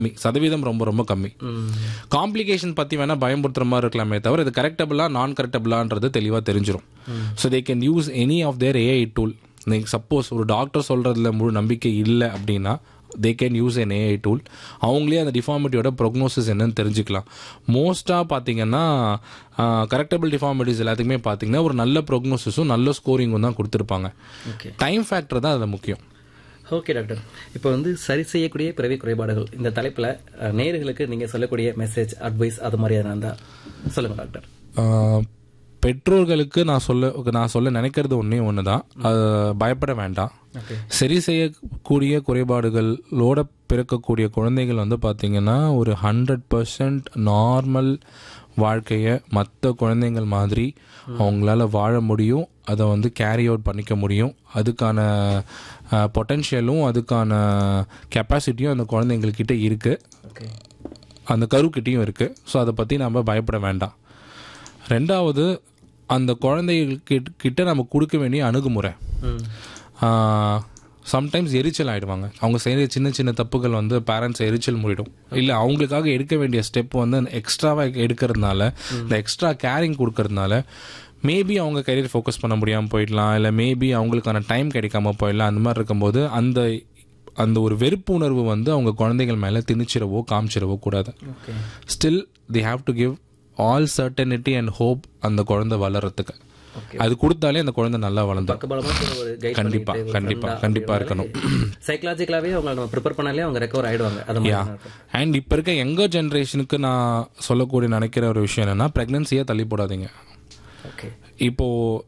கம்மி சதவீதம் ரொம்ப ரொம்ப கம்மி காம்ப்ளிகேஷன் பற்றி வேணால் பயன்படுத்துகிற மாதிரி இருக்கலாமே தவிர இது கரெக்டபிளா நான் கரெக்டபிளான்றது தெளிவாக தெரிஞ்சிடும் so they can use any of their AI tool நீங்கள் சப்போஸ் ஒரு டாக்டர் சொல்கிறதுல முழு நம்பிக்கை இல்லை அப்படின்னா they can use an AI tool அவங்களே அந்த டிஃபார்மிட்டியோட ப்ரொக்னோசிஸ் என்னன்னு தெரிஞ்சுக்கலாம் மோஸ்ட்டாக பார்த்தீங்கன்னா கரெக்டபிள் டிஃபார்மிட்டிஸ் எல்லாத்துக்குமே பார்த்தீங்கன்னா ஒரு நல்ல ப்ரொக்னோசிஸும் நல்ல ஸ்கோரிங்கும் தான் கொடுத்துருப்பாங்க ஓகே டைம் ஃபேக்டர் தான் அது முக்கியம் ஓகே டாக்டர் இப்போ வந்து சரி செய்யக்கூடிய பிறவி குறைபாடுகள் இந்த தலைப்பில் அஹ், நேயர்களுக்கு நீங்கள் சொல்லக்கூடிய மெசேஜ் அட்வைஸ் அது மாதிரியான இருந்தால் சொல்லுங்கள் டாக்டர் ஆஹ், பெற்றோர்களுக்கு நான் சொல்ல நான் சொல்ல நினைக்கிறது ஒன்றே ஒன்று தான் அது பயப்பட வேண்டாம் ஓகே சரி செய்யக்கூடிய குறைபாடுகளோட பிறக்கக்கூடிய குழந்தைகள் வந்து பார்த்திங்கன்னா ஒரு ஹண்ட்ரட் பர்சன்ட் நார்மல் வாழ்க்கையை மற்ற குழந்தைங்கள் மாதிரி அவங்களால வாழ முடியும் அதை வந்து கேரி அவுட் பண்ணிக்க முடியும் அதுக்கான பொட்டென்ஷியலும் அதுக்கான கெப்பாசிட்டியும் அந்த குழந்தைங்கள்கிட்ட இருக்குது ஓகே அந்த கருக்கிட்டையும் இருக்குது ஸோ அதை பற்றி நம்ம பயப்பட வேண்டாம் ரெண்டாவது அந்த குழந்தைகிட்ட கிட்ட நம்ம கொடுக்க வேண்டிய அணுகுமுறை ம் சம்டைம்ஸ் எரிச்சல் ஆகிடுவாங்க அவங்க செய்கிற சின்ன சின்ன தப்புகள் வந்து பேரண்ட்ஸ் எரிச்சல் முறிடும் இல்லை அவங்களுக்காக எடுக்க வேண்டிய ஸ்டெப் வந்து எக்ஸ்ட்ராவாக எடுக்கிறதுனால இந்த எக்ஸ்ட்ரா கேரிங் கொடுக்கறதுனால மேபி அவங்க கரியர் ஃபோக்கஸ் பண்ண முடியாமல் போயிடலாம் இல்லை மேபி அவங்களுக்கான டைம் கிடைக்காம போயிடலாம் அந்த மாதிரி இருக்கும்போது அந்த அந்த ஒரு வெறுப்பு உணர்வு வந்து அவங்க குழந்தைகள் மேலே திணிச்சிடவோ காமிச்சிடவோ கூடாது okay still they have to give all certainty and hope அந்த குழந்தை வளர்றதுக்கு Okay. அது கொடுத்தாலே அந்த குழந்தை நல்லா வளர்ந்துடும் பக்கபலமாக ஒரு கைட் கண்டிப்பா, கண்டிப்பா, கண்டிப்பா இருக்கணும். சைக்கலாஜிக்கலாவே அவங்க நம்ம ப்ரிப்பேர் பண்ணாலே அவங்க ரெக்கவர் ஆயிடுவாங்க அது மாதிரி தான் இருக்கும். அண்ட் இப்போ இருக்க யங்கர் ஜென்ரேஷனுக்கு நான் சொல்லக்கூடிய நினைக்கிற ஒரு விஷயம் என்னன்னா ப்ரெக்னன்சியை தள்ளி போடாதீங்க ஓகே இப்போ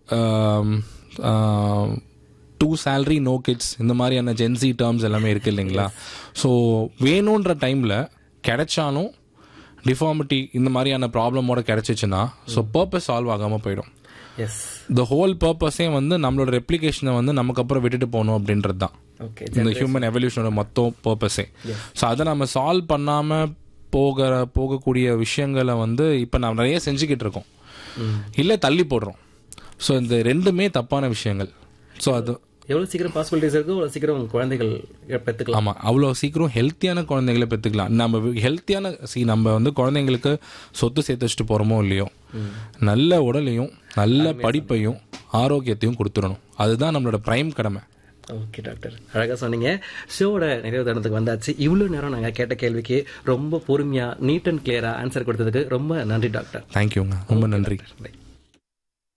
டூ சேலரி நோ கிட்ஸ் இந்த மாதிரியான ஜென்சி டேர்ம்ஸ் எல்லாமே இருக்கு இல்லைங்களா ஸோ வேணுன்ற டைமில் கிடைச்சாலும் டிஃபார்மிட்டி இந்த மாதிரியான ப்ராப்ளமோட கிடைச்சிச்சுன்னா ஸோ பர்பஸ் சால்வ் ஆகாமல் போயிடும் எஸ் த ஹோல் பர்பஸே வந்து நம்மளோட ரெப்ளிகேஷனை வந்து நமக்கு அப்புறம் விட்டுட்டு போகணும் அப்படின்றது தான் ஓகே இந்த ஹியூமன் எவல்யூஷனோட மொத்தம் பர்பஸே ஸோ அதை நம்ம சால்வ் பண்ணாமல் போகிற போகக்கூடிய விஷயங்களை வந்து இப்போ நம்ம நிறைய செஞ்சுக்கிட்டு இருக்கோம் இல்லை தள்ளி போடுறோம் ஸோ இந்த ரெண்டுமே தப்பான விஷயங்கள் ஸோ அது எவ்வளவு சீக்கிரம் பாசிபிலிட்டிஸ் இருக்கோ அவ்வளவு சீக்கிரம் உங்க குழந்தைகள் பெற்றுக்கலாம் ஆமாம் அவ்வளோ சீக்கிரம் ஹெல்த்தியான குழந்தைகளை பெற்றுக்கலாம் நம்ம ஹெல்த்தியான சி நம்ம வந்து குழந்தைங்களுக்கு சொத்து சேர்த்து வச்சுட்டு போகிறோமோ இல்லையோ நல்ல உடலையும் நல்ல படிப்பையும் ஆரோக்கியத்தையும் கொடுத்துடணும் அதுதான் நம்மளோட ப்ரைம் கடமை ஓகே டாக்டர் அழகாக சொன்னீங்க ஷோவோட நிறைவு தருணத்துக்கு வந்தாச்சு இவ்வளோ நேரம் நாங்கள் கேட்ட கேள்விக்கு ரொம்ப பொறுமையாக நீட் அண்ட் கிளியராக ஆன்சர் கொடுத்ததுக்கு ரொம்ப நன்றி டாக்டர் தேங்க்யூங்க ரொம்ப நன்றி Bye.